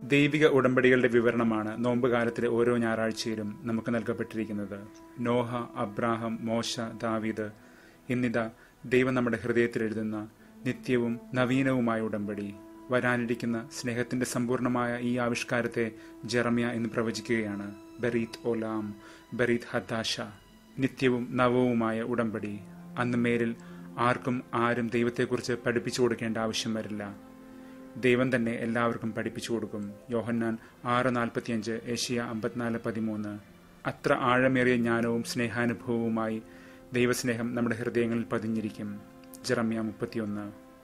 ദൈവിക ഉടമ്പടികളുടെ വിവരണമാണ് നോമ്പുകാലത്തിലെ ഓരോ ഞായറാഴ്ചയിലും നമുക്ക് നൽകപ്പെട്ടിരിക്കുന്നത് നോഹ അബ്രാഹം മോശ ദാവീദ് എന്നിതാ ദൈവം നമ്മുടെ ഹൃദയത്തിൽ എഴുതുന്ന നിത്യവും നവീനവുമായ ഉടമ്പടി വരാനിരിക്കുന്ന സ്നേഹത്തിന്റെ സമ്പൂർണമായ ഈ ആവിഷ്കാരത്തെ ജെറമ്യ എന്ന് പ്രവചിക്കുകയാണ് ബെറീത് ഒലാം ബെറീത് ഹദാഷ നിത്യവും നവവുമായ ഉടമ്പടി അന്ന് മേലിൽ ആർക്കും ആരും ദൈവത്തെക്കുറിച്ച് പഠിപ്പിച്ചു കൊടുക്കേണ്ട ആവശ്യം വരില്ല ദൈവം തന്നെ എല്ലാവർക്കും പഠിപ്പിച്ചു കൊടുക്കും യോഹന്നാൻ ആറ് നാൽപ്പത്തിയഞ്ച് ഏഷ്യ അമ്പത്തിനാല് പതിമൂന്ന് അത്ര ആഴമേറിയ ജ്ഞാനവും സ്നേഹാനുഭവവുമായി ദൈവസ്നേഹം നമ്മുടെ ഹൃദയങ്ങളിൽ പതിഞ്ഞിരിക്കും ജറമ്യ മുപ്പത്തിയൊന്ന്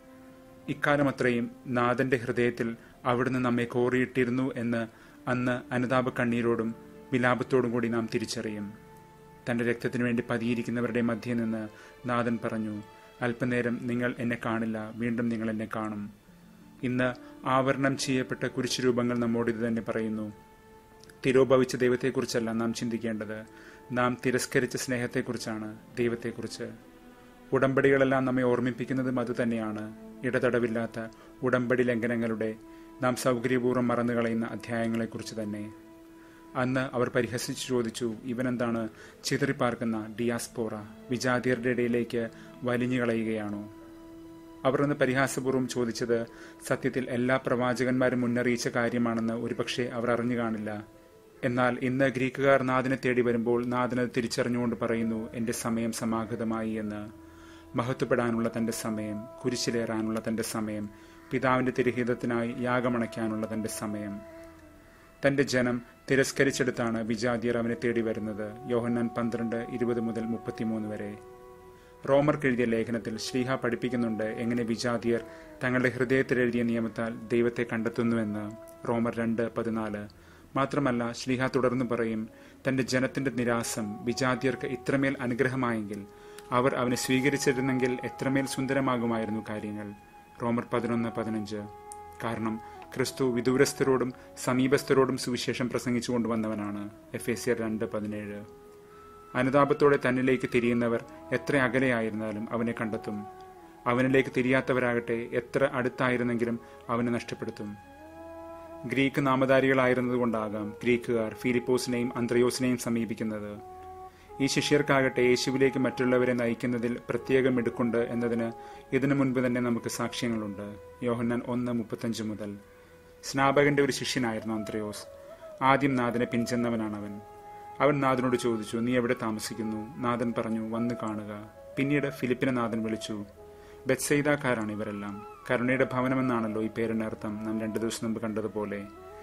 ഇക്കാലം അത്രയും നാഥന്റെ ഹൃദയത്തിൽ അവിടുന്ന് നമ്മെ കോറിയിട്ടിരുന്നു എന്ന് അന്ന് അനുതാപ കണ്ണീരോടും വിലാപത്തോടും കൂടി നാം തിരിച്ചറിയും തന്റെ രക്തത്തിനു വേണ്ടി പതിയിരിക്കുന്നവരുടെ മധ്യേ നിന്ന് നാഥൻ പറഞ്ഞു അല്പനേരം നിങ്ങൾ എന്നെ കാണില്ല വീണ്ടും നിങ്ങൾ എന്നെ കാണും ഇന്ന് ആവരണം ചെയ്യപ്പെട്ട കുരിശുരൂപങ്ങൾ നമ്മോട് ഇത് തന്നെ പറയുന്നു തിരോഭവിച്ച ദൈവത്തെക്കുറിച്ചല്ല നാം ചിന്തിക്കേണ്ടത് നാം തിരസ്കരിച്ച സ്നേഹത്തെക്കുറിച്ചാണ് ദൈവത്തെക്കുറിച്ച് ഉടമ്പടികളെല്ലാം നമ്മെ ഓർമ്മിപ്പിക്കുന്നതും അതുതന്നെയാണ് ഇടതടവില്ലാത്ത ഉടമ്പടി ലംഘനങ്ങളുടെ നാം സൗകര്യപൂർവ്വം മറന്നുകളയുന്ന അധ്യായങ്ങളെക്കുറിച്ച് തന്നെ അന്ന് അവർ പരിഹസിച്ചു ചോദിച്ചു ഇവനെന്താണ് ചിതറിപ്പാർക്കുന്ന ഡിയാസ്പോറ വിജാതിയരുടെ ഇടയിലേക്ക് വലിഞ്ഞു കളയുകയാണോ അവർ അന്ന് പരിഹാസപൂർവ്വം ചോദിച്ചത് സത്യത്തിൽ എല്ലാ പ്രവാചകന്മാരും മുന്നറിയിച്ച കാര്യമാണെന്ന് ഒരുപക്ഷെ അവർ അറിഞ്ഞു കാണില്ല എന്നാൽ ഇന്ന് ഗ്രീക്കുകാർ നാദിനെ തേടി വരുമ്പോൾ നാദിനെ തിരിച്ചറിഞ്ഞുകൊണ്ട് പറയുന്നു എന്റെ സമയം സമാഗതമായി എന്ന് മഹത്വപ്പെടാനുള്ള തന്റെ സമയം കുരിശിലേറാനുള്ള തന്റെ സമയം പിതാവിന്റെ തിരഹിതത്തിനായി യാഗമണയ്ക്കാനുള്ള തന്റെ സമയം തന്റെ ജനം തിരസ്കരിച്ചെടുത്താണ് വിജാതിയർ അവനെ തേടി വരുന്നത് യോഹന്നാൻ പന്ത്രണ്ട് ഇരുപത് മുതൽ മുപ്പത്തിമൂന്ന് വരെ റോമർക്ക് എഴുതിയ ലേഖനത്തിൽ ശ്രീഹ പഠിപ്പിക്കുന്നുണ്ട് എങ്ങനെ വിജാതിയർ തങ്ങളുടെ ഹൃദയത്തിൽ എഴുതിയ നിയമത്താൽ ദൈവത്തെ കണ്ടെത്തുന്നുവെന്ന് റോമർ രണ്ട് പതിനാല് മാത്രമല്ല ശ്രീഹ തുടർന്ന് പറയും തന്റെ ജനത്തിന്റെ നിരാസം വിജാതിയർക്ക് ഇത്രമേൽ അനുഗ്രഹമായെങ്കിൽ അവർ അവനെ സ്വീകരിച്ചിരുന്നെങ്കിൽ എത്രമേൽ സുന്ദരമാകുമായിരുന്നു കാര്യങ്ങൾ റോമർ പതിനൊന്ന് പതിനഞ്ച് കാരണം ക്രിസ്തു വിദൂരസ്ഥരോടും സമീപസ്ഥരോടും സുവിശേഷം പ്രസംഗിച്ചു കൊണ്ടുവന്നവനാണ് എഫ് എ സിയർ രണ്ട് പതിനേഴ് അനുതാപത്തോടെ തന്നിലേക്ക് തിരിയുന്നവർ എത്ര അകലെയായിരുന്നാലും അവനെ കണ്ടെത്തും അവനിലേക്ക് തിരിയാത്തവരാകട്ടെ എത്ര അടുത്തായിരുന്നെങ്കിലും അവനെ നഷ്ടപ്പെടുത്തും ഗ്രീക്ക് നാമധാരികളായിരുന്നതുകൊണ്ടാകാം ഗ്രീക്കുകാർ ഫിലിപ്പോസിനെയും അന്ത്രയോസിനെയും സമീപിക്കുന്നത് ഈ ശിഷ്യർക്കാകട്ടെ യേശുവിലേക്ക് മറ്റുള്ളവരെ നയിക്കുന്നതിൽ പ്രത്യേകം എടുക്കുണ്ട് എന്നതിന് ഇതിനു മുൻപ് തന്നെ നമുക്ക് സാക്ഷ്യങ്ങളുണ്ട് യോഹന്നാൻ ഒന്ന് മുപ്പത്തഞ്ച് മുതൽ സ്നാപകന്റെ ഒരു ശിഷ്യനായിരുന്നു അന്ത്രയോസ് ആദ്യം നാഥനെ പിൻചെന്നവനാണ് അവൻ അവൻ നാഥനോട് ചോദിച്ചു നീ എവിടെ താമസിക്കുന്നു നാഥൻ പറഞ്ഞു വന്ന് കാണുക പിന്നീട് ഫിലിപ്പിനെ നാഥൻ വിളിച്ചു ബെത്സൈദാക്കാരാണ് ഇവരെല്ലാം കരുണയുടെ ഭവനമെന്നാണല്ലോ ഈ പേരിന്റെ അർത്ഥം നാം രണ്ടു ദിവസം മുമ്പ് കണ്ടതുപോലെ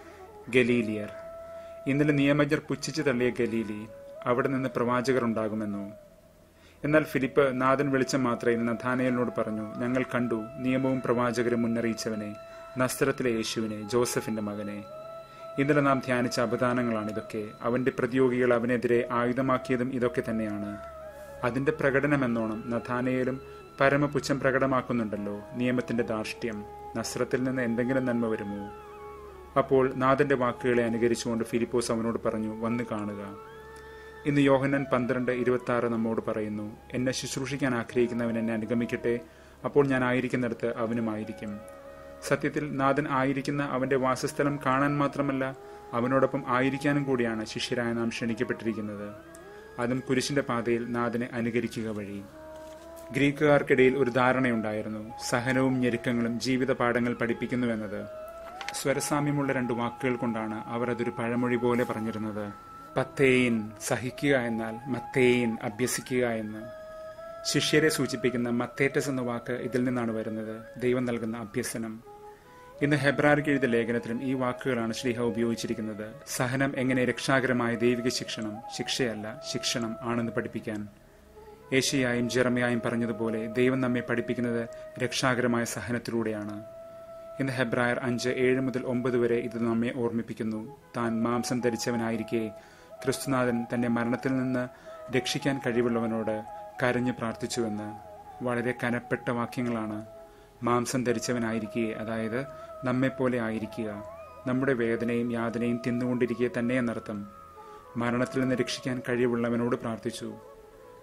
ഗലീലിയർ ഇന്നലെ നിയമജ്ഞർ പുച്ഛിച്ചു തള്ളിയ ഗലീലി അവിടെ നിന്ന് പ്രവാചകർ ഉണ്ടാകുമെന്നോ എന്നാൽ ഫിലിപ്പ് നാഥൻ വെളിച്ചം മാത്രമേ നഥാനയലിനോട് പറഞ്ഞു ഞങ്ങൾ കണ്ടു നിയമവും പ്രവാചകരും മുന്നറിയിച്ചവനെ നസ്ത്രത്തിലെ യേശുവിനെ ജോസഫിന്റെ മകനെ ഇന്നലെ നാം ധ്യാനിച്ച അപദാനങ്ങളാണ് ഇതൊക്കെ അവന്റെ പ്രതിയോഗികൾ അവനെതിരെ ആയുധമാക്കിയതും ഇതൊക്കെ തന്നെയാണ് അതിന്റെ പ്രകടനമെന്നോണം നഥാനയിലും പരമപുച്ഛം പ്രകടമാക്കുന്നുണ്ടല്ലോ നിയമത്തിന്റെ ധാർഷ്ട്യം നസ്രത്തിൽ നിന്ന് എന്തെങ്കിലും നന്മ വരുമോ അപ്പോൾ നാഥന്റെ വാക്കുകളെ അനുകരിച്ചുകൊണ്ട് ഫിലിപ്പോസ് അവനോട് പറഞ്ഞു വന്ന് കാണുക ഇന്ന് യോഹന്നൻ പന്ത്രണ്ട് ഇരുപത്തി ആറ് നമ്മോട് പറയുന്നു എന്നെ ശുശ്രൂഷിക്കാൻ ആഗ്രഹിക്കുന്നവൻ എന്നെ അനുഗമിക്കട്ടെ അപ്പോൾ ഞാൻ ആയിരിക്കുന്നിടത്ത് അവനുമായിരിക്കും സത്യത്തിൽ നാഥൻ ആയിരിക്കുന്ന അവന്റെ വാസസ്ഥലം കാണാൻ മാത്രമല്ല അവനോടൊപ്പം ആയിരിക്കാനും കൂടിയാണ് ശിഷ്യരായ നാം ക്ഷണിക്കപ്പെട്ടിരിക്കുന്നത് അതും കുരിശിന്റെ പാതയിൽ നാഥനെ അനുകരിക്കുക വഴി ഗ്രീക്കുകാർക്കിടയിൽ ഒരു ധാരണയുണ്ടായിരുന്നു സഹനവും ഞെരുക്കങ്ങളും ജീവിത പാഠങ്ങൾ പഠിപ്പിക്കുന്നുവെന്നത് സ്വരസാമ്യമുള്ള രണ്ട് വാക്കുകൾ കൊണ്ടാണ് അവർ അതൊരു പഴമൊഴി പോലെ പറഞ്ഞിരുന്നത് പത്തേയിൻ സഹിക്കുക എന്നാൽ മത്തേയിൻ അഭ്യസിക്കുക എന്ന് ശിഷ്യരെ സൂചിപ്പിക്കുന്ന മത്തേറ്റസ് എന്ന വാക്ക് ഇതിൽ നിന്നാണ് വരുന്നത് ദൈവം നൽകുന്ന അഭ്യസനം ഇന്ന് ഹെബ്രാർക്ക് എഴുതിയ ലേഖനത്തിലും ഈ വാക്കുകളാണ് ശ്രീഹ ഉപയോഗിച്ചിരിക്കുന്നത് സഹനം എങ്ങനെ രക്ഷാകരമായ ദൈവിക ശിക്ഷണം ശിക്ഷയല്ല ശിക്ഷണം ആണെന്ന് പഠിപ്പിക്കാൻ ഏഷ്യയായും ജെറമയായും പറഞ്ഞതുപോലെ ദൈവം നമ്മെ പഠിപ്പിക്കുന്നത് രക്ഷാകരമായ സഹനത്തിലൂടെയാണ് ഇന്ന് ഹെബ്രായർ അഞ്ച് ഏഴ് മുതൽ ഒമ്പത് വരെ ഇത് നമ്മെ ഓർമ്മിപ്പിക്കുന്നു താൻ മാംസം ധരിച്ചവനായിരിക്കെ ക്രിസ്തുനാഥൻ തന്റെ മരണത്തിൽ നിന്ന് രക്ഷിക്കാൻ കഴിവുള്ളവനോട് കരഞ്ഞു പ്രാർത്ഥിച്ചുവെന്ന് വളരെ കനപ്പെട്ട വാക്യങ്ങളാണ് മാംസം ധരിച്ചവനായിരിക്കെ അതായത് നമ്മെപ്പോലെ ആയിരിക്കുക നമ്മുടെ വേദനയും യാതനയും തിന്നുകൊണ്ടിരിക്കെ തന്നെ എന്നർത്ഥം മരണത്തിൽ നിന്ന് രക്ഷിക്കാൻ കഴിവുള്ളവനോട് പ്രാർത്ഥിച്ചു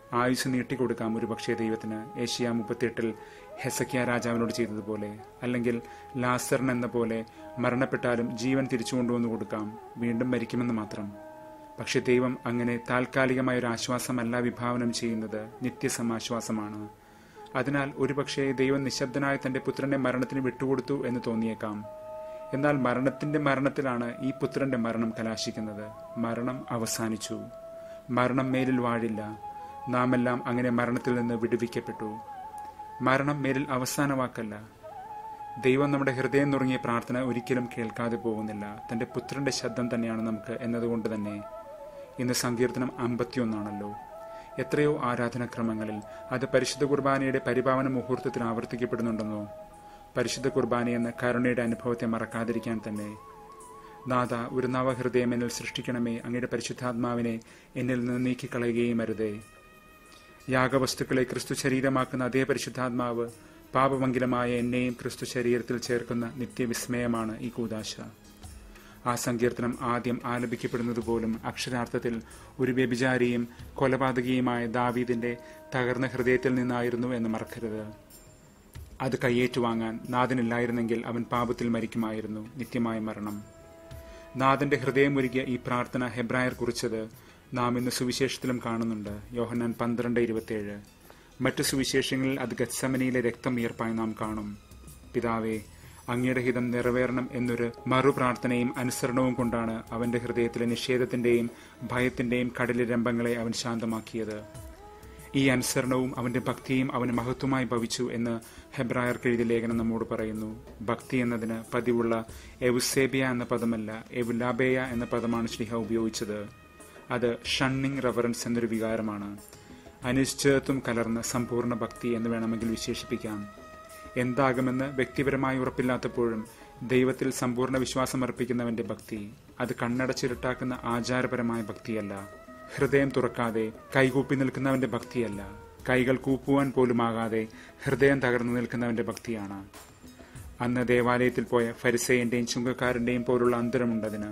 ആയുസ് നീട്ടിക്കൊടുക്കാം ഒരു പക്ഷേ ദൈവത്തിന് ഏഷ്യ മുപ്പത്തിയെട്ടിൽ ഹെസക്കിയ രാജാവിനോട് ചെയ്തതുപോലെ അല്ലെങ്കിൽ ലാസറിൻ എന്ന പോലെ മരണപ്പെട്ടാലും ജീവൻ തിരിച്ചു കൊണ്ടുവന്നു കൊടുക്കാം വീണ്ടും മരിക്കുമെന്ന് മാത്രം പക്ഷെ ദൈവം അങ്ങനെ താൽക്കാലികമായ ഒരു ആശ്വാസമല്ല വിഭാവനം ചെയ്യുന്നത് നിത്യസമാശ്വാസമാണ് അതിനാൽ ഒരുപക്ഷെ ദൈവം നിശബ്ദനായ തന്റെ പുത്രന്റെ മരണത്തിന് വിട്ടുകൊടുത്തു എന്ന് തോന്നിയേക്കാം എന്നാൽ മരണത്തിന്റെ മരണത്തിലാണ് ഈ പുത്രന്റെ മരണം കലാശിക്കുന്നത് മരണം അവസാനിച്ചു മരണം മേലിൽ വാഴില്ല നാം എല്ലാം അങ്ങനെ മരണത്തിൽ നിന്ന് വിടുവിക്കപ്പെട്ടു മരണം മേലിൽ അവസാന വാക്കല്ല ദൈവം നമ്മുടെ ഹൃദയം നുറങ്ങിയ പ്രാർത്ഥന ഒരിക്കലും കേൾക്കാതെ പോകുന്നില്ല തന്റെ പുത്രന്റെ ശബ്ദം തന്നെയാണ് നമുക്ക് എന്നതുകൊണ്ട് തന്നെ ഇന്ന് സങ്കീർത്തനം അമ്പത്തിയൊന്നാണല്ലോ എത്രയോ ആരാധനാക്രമങ്ങളിൽ അത് പരിശുദ്ധ കുർബാനയുടെ പരിപാവന മുഹൂർത്തത്തിൽ ആവർത്തിക്കപ്പെടുന്നുണ്ടെന്നോ പരിശുദ്ധ കുർബാന എന്ന കരുണയുടെ അനുഭവത്തെ മറക്കാതിരിക്കാൻ തന്നെ നാഥ ഒരു നവഹൃദയം എന്നിൽ സൃഷ്ടിക്കണമേ അങ്ങയുടെ പരിശുദ്ധാത്മാവിനെ എന്നിൽ നിന്ന് നീക്കിക്കളയുകയും അരുതേ യാഗവസ്തുക്കളെ ക്രിസ്തു ശരീരമാക്കുന്ന അതേ പരിശുദ്ധാത്മാവ് പാപമംഗലമായ എന്നെയും ക്രിസ്തു ശരീരത്തിൽ ചേർക്കുന്ന നിത്യവിസ്മയമാണ് ഈ കൂതാശ ആ സങ്കീർത്തനം ആദ്യം ആലപിക്കപ്പെടുന്നത് പോലും അക്ഷരാർത്ഥത്തിൽ ഒരു വ്യഭിചാരിയും കൊലപാതകിയുമായ ദാവീദിന്റെ തകർന്ന ഹൃദയത്തിൽ നിന്നായിരുന്നു എന്ന് മറക്കരുത് അത് കയ്യേറ്റുവാങ്ങാൻ നാഥനില്ലായിരുന്നെങ്കിൽ അവൻ പാപത്തിൽ മരിക്കുമായിരുന്നു നിത്യമായ മരണം നാഥന്റെ ഹൃദയമൊരുക്കിയ ഈ പ്രാർത്ഥന ഹെബ്രായർ കുറിച്ചത് നാം ഇന്ന് സുവിശേഷത്തിലും കാണുന്നുണ്ട് യോഹന്നാൻ പന്ത്രണ്ട് ഇരുപത്തിയേഴ് മറ്റു സുവിശേഷങ്ങളിൽ അത് ഗത്സമനിയിലെ രക്തം വിയർപ്പായി നാം കാണും പിതാവേ അങ്ങയുടെ ഹിതം നിറവേറണം എന്നൊരു മറുപ്രാർത്ഥനയും അനുസരണവും കൊണ്ടാണ് അവന്റെ ഹൃദയത്തിലെ നിഷേധത്തിന്റെയും ഭയത്തിന്റെയും കടലിരമ്പങ്ങളെ അവൻ ശാന്തമാക്കിയത് ഈ അനുസരണവും അവന്റെ ഭക്തിയും അവന് മഹത്വമായി ഭവിച്ചു എന്ന് ഹെബ്രായർക്ക് എഴുതിയ ലേഖനം നമ്മോട് പറയുന്നു ഭക്തി എന്നതിന് പതിവുള്ള എവുസേബിയ എന്ന പദമല്ല എവുലാബേയ എന്ന പദമാണ് ശ്രീഹ ഉപയോഗിച്ചത് അത് ഷണ്ണിങ് റെവറൻസ് എന്നൊരു വികാരമാണ് അനിശ്ചിതത്വം കലർന്ന സമ്പൂർണ്ണ ഭക്തി എന്ന് വേണമെങ്കിൽ വിശേഷിപ്പിക്കാം എന്താകുമെന്ന് വ്യക്തിപരമായി ഉറപ്പില്ലാത്തപ്പോഴും ദൈവത്തിൽ സമ്പൂർണ്ണ വിശ്വാസം അർപ്പിക്കുന്നവന്റെ ഭക്തി അത് കണ്ണടച്ചിരുട്ടാക്കുന്ന ആചാരപരമായ ഭക്തിയല്ല ഹൃദയം തുറക്കാതെ കൈകൂപ്പി നിൽക്കുന്നവന്റെ ഭക്തിയല്ല കൈകൾ കൂപ്പുവാൻ പോലുമാകാതെ ഹൃദയം തകർന്നു നിൽക്കുന്നവന്റെ ഭക്തിയാണ് അന്ന് ദേവാലയത്തിൽ പോയ ഫരിസയന്റെയും ചുങ്കക്കാരന്റെയും പോലുള്ള അന്തരമുണ്ടതിന്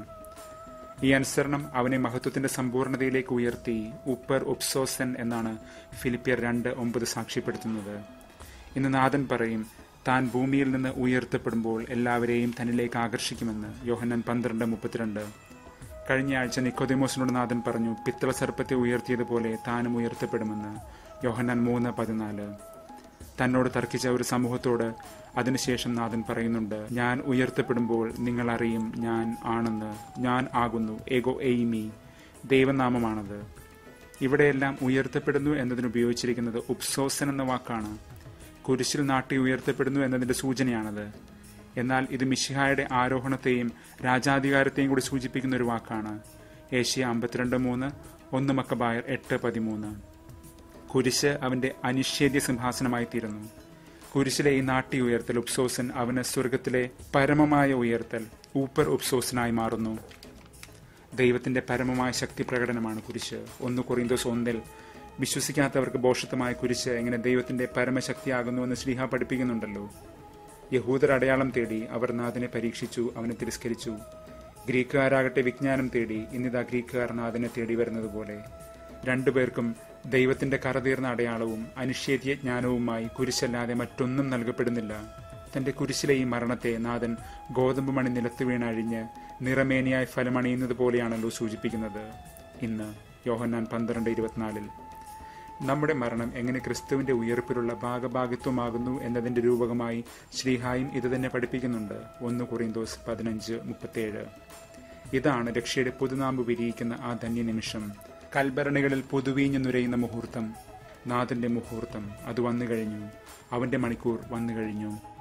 ഈ അനുസരണം അവനെ മഹത്വത്തിന്റെ സമ്പൂർണതയിലേക്ക് ഉയർത്തി ഉപ്പർ ഉപ്സോസൻ എന്നാണ് ഫിലിപ്പിയർ രണ്ട് ഒമ്പത് സാക്ഷ്യപ്പെടുത്തുന്നത് ഇന്ന് നാഥൻ പറയും താൻ ഭൂമിയിൽ നിന്ന് ഉയർത്തപ്പെടുമ്പോൾ എല്ലാവരെയും തന്നിലേക്ക് ആകർഷിക്കുമെന്ന് യോഹന്നാൻ പന്ത്രണ്ട് മുപ്പത്തിരണ്ട് കഴിഞ്ഞ ആഴ്ച നിക്കോദിമോസിനോട് നാഥൻ പറഞ്ഞു പിത്തള സർപ്പത്തെ ഉയർത്തിയതുപോലെ താനും ഉയർത്തപ്പെടുമെന്ന് യോഹന്നാൻ മൂന്ന് പതിനാല് തന്നോട് തർക്കിച്ച ഒരു സമൂഹത്തോട് അതിനുശേഷം നാഥൻ പറയുന്നുണ്ട് ഞാൻ ഉയർത്തപ്പെടുമ്പോൾ നിങ്ങൾ അറിയും ഞാൻ ആണെന്ന് ഞാൻ ആകുന്നു എഗോ എയ്മി ദൈവനാമമാണത് ഇവിടെയെല്ലാം ഉയർത്തപ്പെടുന്നു എന്നതിന് ഉപയോഗിച്ചിരിക്കുന്നത് ഉപ്സോസൻ എന്ന വാക്കാണ് കുരിശിൽ നാട്ടി ഉയർത്തപ്പെടുന്നു എന്നതിന്റെ സൂചനയാണത് എന്നാൽ ഇത് മിഷിഹായുടെ ആരോഹണത്തെയും രാജാധികാരത്തെയും കൂടി സൂചിപ്പിക്കുന്ന ഒരു വാക്കാണ് ഏഷ്യ അമ്പത്തിരണ്ട് മൂന്ന് ഒന്ന് മക്കബായർ എട്ട് പതിമൂന്ന് കുരിശ് അവന്റെ അനിഷേധ്യ സിംഹാസനമായി തീരുന്നു കുരിശിലെ ഈ നാട്ടി ഉയർത്തൽ ഉപ്സോസൻ അവന് സ്വർഗത്തിലെ പരമമായ ഉയർത്തൽ ഊപ്പർ ഉപ്സോസനായി മാറുന്നു ദൈവത്തിന്റെ പരമമായ ശക്തി പ്രകടനമാണ് കുരിശ് ഒന്ന് കൊറിന്തോസ് ഒന്നിൽ വിശ്വസിക്കാത്തവർക്ക് ബോഷത്വമായ കുരിശ് എങ്ങനെ ദൈവത്തിന്റെ പരമശക്തിയാകുന്നുവെന്ന് ശ്രീഹ പഠിപ്പിക്കുന്നുണ്ടല്ലോ യഹൂദർ അടയാളം തേടി അവർ നാഥനെ പരീക്ഷിച്ചു അവനെ തിരസ്കരിച്ചു ഗ്രീക്കുകാരാകട്ടെ വിജ്ഞാനം തേടി ഇന്നിതാ ഗ്രീക്കുകാർ നാഥനെ തേടി വരുന്നത് പോലെ രണ്ടുപേർക്കും ദൈവത്തിന്റെ കറതീർന്ന അടയാളവും അനിഷേധ്യ ജ്ഞാനവുമായി കുരിശല്ലാതെ മറ്റൊന്നും നൽകപ്പെടുന്നില്ല തന്റെ കുരിശിലെ ഈ മരണത്തെ നാഥൻ ഗോതമ്പ് മണി നിലത്ത് വീണഴിഞ്ഞ് നിറമേനിയായി ഫലമണിയുന്നത് പോലെയാണല്ലോ സൂചിപ്പിക്കുന്നത് ഇന്ന് യോഹന്നാൻ പന്ത്രണ്ട് ഇരുപത്തിനാലിൽ നമ്മുടെ മരണം എങ്ങനെ ക്രിസ്തുവിന്റെ ഉയർപ്പിലുള്ള ഭാഗഭാഗിത്വമാകുന്നു എന്നതിന്റെ രൂപകമായി ശ്രീഹായും ഇത് തന്നെ പഠിപ്പിക്കുന്നുണ്ട് ഒന്ന് കുറിന്തോസ് പതിനഞ്ച് മുപ്പത്തേഴ് ഇതാണ് രക്ഷയുടെ പുതുനാമ്പ് വിരിയിക്കുന്ന ആ ധന്യ നിമിഷം കൽഭരണികളിൽ പുതുവീഞ്ഞു നുരയുന്ന മുഹൂർത്തം നാഥന്റെ മുഹൂർത്തം അത് വന്നു കഴിഞ്ഞു അവന്റെ മണിക്കൂർ വന്നു കഴിഞ്ഞു